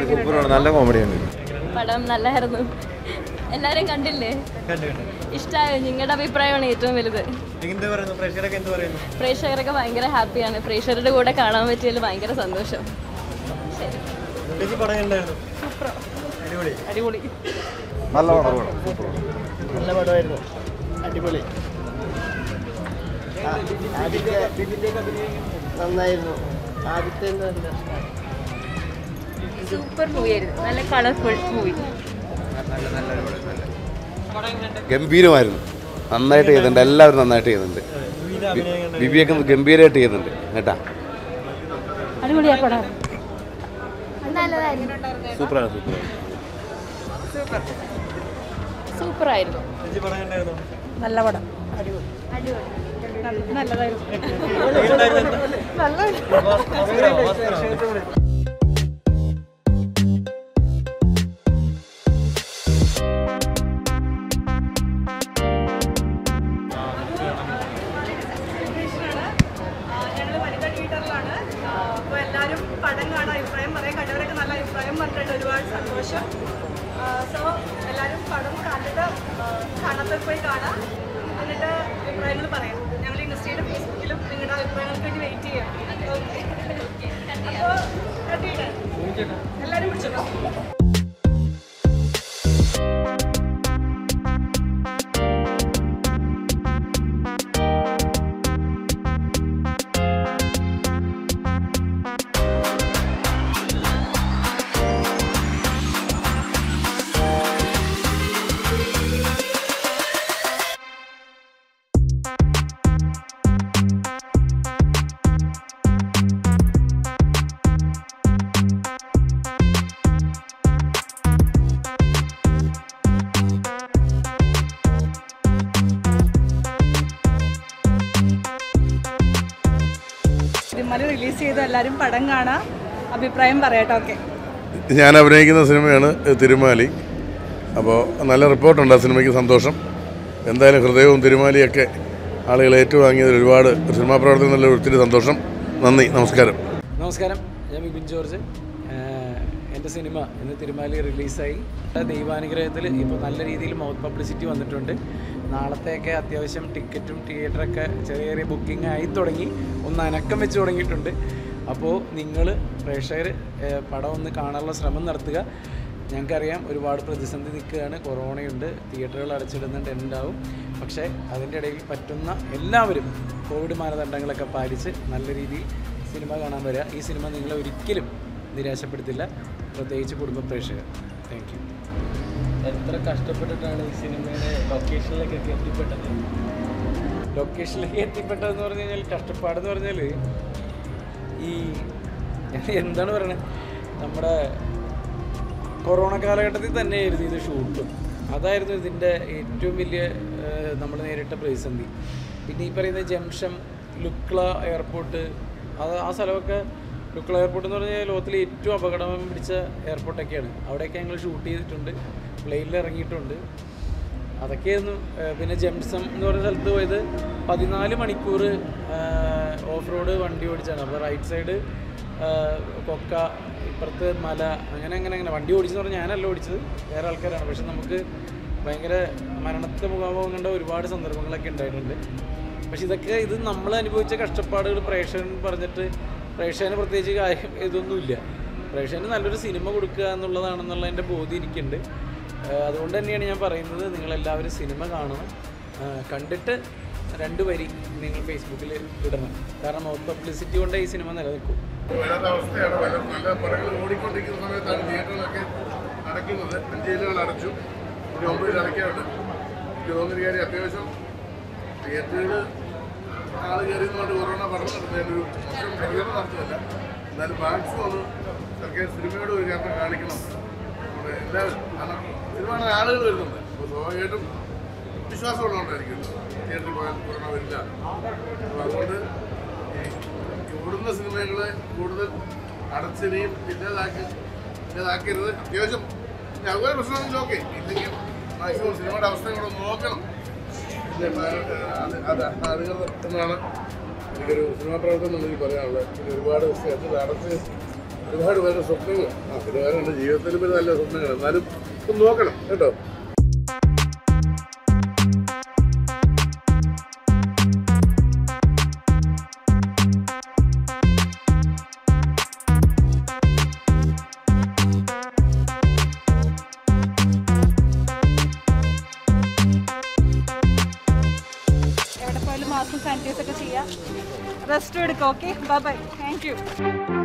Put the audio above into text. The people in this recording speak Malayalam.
സൂപ്പറാണ് നല്ല കോമഡിയാണ് പടം നല്ലായിരുന്നു എല്ലാരും കണ്ടില്ലേ ഇഷ്ടമായോ നിങ്ങളുടെ അഭിപ്രായമാണ് ഏറ്റവും വലുത് എന്ത് പറയുന്നു പ്രേക്ഷകരൊക്കെ എന്ത് പറയുന്നു പ്രേക്ഷകരൊക്കെ ഭയങ്കര ഹാപ്പിയാണ് പ്രേക്ഷകരുടെ കൂടെ കാണാൻ പറ്റിയതിൽ ഭയങ്കര സന്തോഷം ശരി ചേച്ചി പടം ഉണ്ടായിരുന്നു അടിപൊളി അടിപൊളി നല്ല പടമാണ് നല്ല പടമായിരുന്നു അടിപൊളി ആ, ആദ്യത്തെ നന്നായിരുന്നു ആദ്യത്തെ എന്ന് പറഞ്ഞാൽ സൂപ്പർ മൂവി ആയിരുന്നു നല്ല കളർഫുൾ മൂവി ഗംഭീരമായിരുന്നു നന്നായിട്ട് ചെയ്യുന്നുണ്ട് എല്ലാവരും നന്നായിട്ട് ചെയ്യുന്നുണ്ട് ബിബിയൊക്കെ ഗംഭീരമായിട്ട് ചെയ്യുന്നുണ്ട് കേട്ടാ അടിപൊളിയാ പടം സൂപ്പറാണ് സൂപ്പറാണ് സൂപ്പർ ആയിരുന്നു ചേച്ചി പടം ഉണ്ടായിരുന്നു നല്ല പടം അടിപൊളി നല്ലതായിരുന്നു ഞങ്ങൾ വനിതാ തിയേറ്ററിലാണ് അപ്പോൾ എല്ലാവരും പടം കാണാൻ അഭിപ്രായം പറയാം കണ്ടവരൊക്കെ നല്ല അഭിപ്രായം പറഞ്ഞിട്ടുണ്ട് ഒരുപാട് സന്തോഷം സോ എല്ലാവരും പടം കണ്ടിട്ട് ആ, കാണാത്തവർ പോയി കാണാം എന്നിട്ട് അഭിപ്രായങ്ങൾ പറയാം ഞങ്ങൾ ഇൻഡസ്ട്രിയുടെ ഫേസ്ബുക്കിലും നിങ്ങളുടെ അഭിപ്രായങ്ങൾക്ക് വേണ്ടി വെയിറ്റ് ചെയ്യാം അപ്പോൾ കണ്ടിട്ട് എല്ലാവരും വിളിച്ചോ തിരുമല റിലീസ് ചെയ്ത് എല്ലാവരും പടം കാണാം അഭിപ്രായം പറയട്ടോ ഓക്കെ ഞാൻ അഭിനയിക്കുന്ന സിനിമയാണ് തിരുമാലി അപ്പോൾ നല്ല റിപ്പോർട്ടുണ്ട് ആ സിനിമയ്ക്ക് സന്തോഷം എന്തായാലും ഹൃദയവും തിരുമാലിയൊക്കെ ആളുകൾ ഏറ്റുവാങ്ങിയതിൽ ഒരുപാട് സിനിമാ പ്രവർത്തനങ്ങളിൽ ഒത്തിരി സന്തോഷം നന്ദി നമസ്കാരം നമസ്കാരം ഞാൻ വിപിൻ ജോർജ് ആഹ് എൻ്റെ സിനിമ ഇന്ന് തിരുമാലി റിലീസായി ദൈവാനുഗ്രഹത്തിൽ ഇപ്പോൾ നല്ല രീതിയിൽ മൗത്ത് പബ്ലിസിറ്റി വന്നിട്ടുണ്ട് നാളത്തെയൊക്കെ അത്യാവശ്യം ടിക്കറ്റും തിയേറ്ററൊക്കെ ചെറിയ ചെറിയ ബുക്കിംഗ് ആയി തുടങ്ങി ഒന്ന് അനക്കം വെച്ച് തുടങ്ങിയിട്ടുണ്ട് അപ്പോൾ നിങ്ങൾ പ്രേക്ഷകർ പടം ഒന്ന് കാണാനുള്ള ശ്രമം നടത്തുക ഞങ്ങൾക്കറിയാം ഒരുപാട് പ്രതിസന്ധി നിൽക്കുകയാണ് കൊറോണയുണ്ട് തിയേറ്ററുകൾ അടച്ചിടുന്നുണ്ട് ഉണ്ടാവും പക്ഷേ അതിൻ്റെ ഇടയിൽ പറ്റുന്ന എല്ലാവരും കോവിഡ് മാനദണ്ഡങ്ങളൊക്കെ പാലിച്ച് നല്ല രീതിയിൽ സിനിമ കാണാൻ വരിക ഈ സിനിമ നിങ്ങളെ ഒരിക്കലും നിരാശപ്പെടുത്തില്ല പ്രത്യേകിച്ച് കുടുംബ പ്രേക്ഷകർ താങ്ക് യു എത്ര കഷ്ടപ്പെട്ടിട്ടാണ് ഈ സിനിമയുടെ ലൊക്കേഷനിലേക്കൊക്കെ എത്തിപ്പെട്ടത് ലൊക്കേഷനിലേക്ക് എത്തിപ്പെട്ടതെന്ന് പറഞ്ഞു കഴിഞ്ഞാൽ കഷ്ടപ്പാടെന്ന് പറഞ്ഞാൽ ഈ എന്താണ് പറയണത് നമ്മുടെ കൊറോണ കാലഘട്ടത്തിൽ തന്നെയായിരുന്നു ഇത് ഷൂട്ടും അതായിരുന്നു ഇതിൻ്റെ ഏറ്റവും വലിയ നമ്മൾ നേരിട്ട പ്രതിസന്ധി പിന്നെ ഈ പറയുന്ന ജംഷൻ ലുക്ല എയർപോർട്ട് അത് ആ സ്ഥലമൊക്കെ ലുക്ല എയർപോർട്ട് എന്ന് പറഞ്ഞാൽ ലോകത്തിലെ ഏറ്റവും അപകടം പിടിച്ച എയർപോർട്ടൊക്കെയാണ് അവിടെയൊക്കെ ഞങ്ങൾ ഷൂട്ട് ചെയ്തിട്ടുണ്ട് പ്ലെയിനിൽ ഇറങ്ങിയിട്ടുണ്ട് അതൊക്കെയായിരുന്നു ഏഹ് പിന്നെ ജംസം എന്ന് പറഞ്ഞ സ്ഥലത്ത് പോയത് പതിനാല് മണിക്കൂർ ഓഫ് റോഡ് വണ്ടി ഓടിച്ചാണ് അപ്പോൾ റൈറ്റ് സൈഡ് കൊക്ക ഇപ്പുറത്ത് മല അങ്ങനെ അങ്ങനെ അങ്ങനെ വണ്ടി ഓടിച്ചെന്ന് പറഞ്ഞാൽ ഞാനല്ല ഓടിച്ചത് വേറെ ആൾക്കാരാണ് പക്ഷെ നമുക്ക് ഭയങ്കര മരണത്തെ മുഖാമുഖം കണ്ട ഒരുപാട് സന്ദർഭങ്ങളൊക്കെ ഉണ്ടായിട്ടുണ്ട് പക്ഷെ ഇതൊക്കെ ഇത് നമ്മൾ അനുഭവിച്ച കഷ്ടപ്പാടുകൾ പ്രേക്ഷകൻ പറഞ്ഞിട്ട് പ്രേക്ഷകന് പ്രത്യേകിച്ച് കാര്യം ഇതൊന്നുമില്ല പ്രേക്ഷകന് നല്ലൊരു സിനിമ കൊടുക്കുക എന്നുള്ളതാണെന്നുള്ളതിൻ്റെ ബോധ്യം എനിക്കുണ്ട് ഏഹ് അതുകൊണ്ട് തന്നെയാണ് ഞാൻ പറയുന്നത് നിങ്ങളെല്ലാവരും സിനിമ കാണണം ഏഹ് കണ്ടിട്ട് രണ്ട് വരി നിങ്ങൾ ഫേസ്ബുക്കിൽ ഇടണം കാരണം മൗത്ത് പബ്ലിസിറ്റി കൊണ്ട് ഈ സിനിമ നിലനിൽക്കും വല്ലാത്ത അവസ്ഥയാണ് വല്ല നല്ല പടങ്ങൾ ഓടിക്കൊണ്ടിരിക്കുന്ന സമയത്താണ് തിയേറ്ററുകളൊക്കെ അടയ്ക്കുന്നത് അഞ്ചേലുകൾ അടച്ചു ഇനി ഒമ്പതിൽ അടയ്ക്കാറുണ്ട് എനിക്ക് തോന്നുന്ന കാര്യം അത്യാവശ്യം തിയേറ്ററുകൾ ആൾ കയറിയതുകൊണ്ട് കൊറോണ പഠനം നടത്തുന്നതിന് ഒരു മോശം പ്രതികരണം നടത്തുന്നില്ല എന്നാലും മാക്സിമം ഒന്ന് സർക്കാർ സിനിമയോട് ഒരു കാരണം കാണിക്കണം നമ്മുടെ എല്ലാവരും കാരണം സിനിമ കാണാൻ ആളുകൾ വരുന്നുണ്ട് അപ്പോൾ സ്വാഭാവികമായിട്ടും വിശ്വാസമുള്ളതുകൊണ്ടായിരിക്കും തിയേറ്ററിൽ പോയാൽ കൊറോണ വരില്ല അപ്പോൾ അതുകൊണ്ട് ഈ ഓടുന്ന സിനിമകളെ കൂടുതൽ അടച്ചിനെയും ഇല്ലാതാക്കി ഇല്ലാതാക്കരുത് അത്യാവശ്യം ഇനി അതുപോലെ പ്രശ്നമാണെങ്കിൽ ഓക്കെ ഇല്ലെങ്കിൽ മാക്സിമം സിനിമയുടെ അവസ്ഥ കൂടെ ഒന്ന് നോക്കണം പിന്നെ അത് അത് അതുകൾ എന്നാണ് എനിക്കൊരു സിനിമാ പ്രവർത്തനം എന്നുള്ളതിൽ പറയാനുള്ളത് പിന്നെ ഒരുപാട് സ്ഥലത്ത് അടച്ച് ഒരുപാട് പേരുടെ സ്വപ്നങ്ങൾ ആ സിനിമകളുണ്ട് ജീവിതത്തിൽ പിന്നെ നല്ല സ്വപ്നങ്ങൾ എന്നാലും ഒന്ന് നോക്കണം കേട്ടോ എവിടെ പോയാലും മാസ്കും സാനിറ്റൈസ് ഒക്കെ ചെയ്യാം റെസ്റ്റ് എടുക്കാം okay bye bye thank U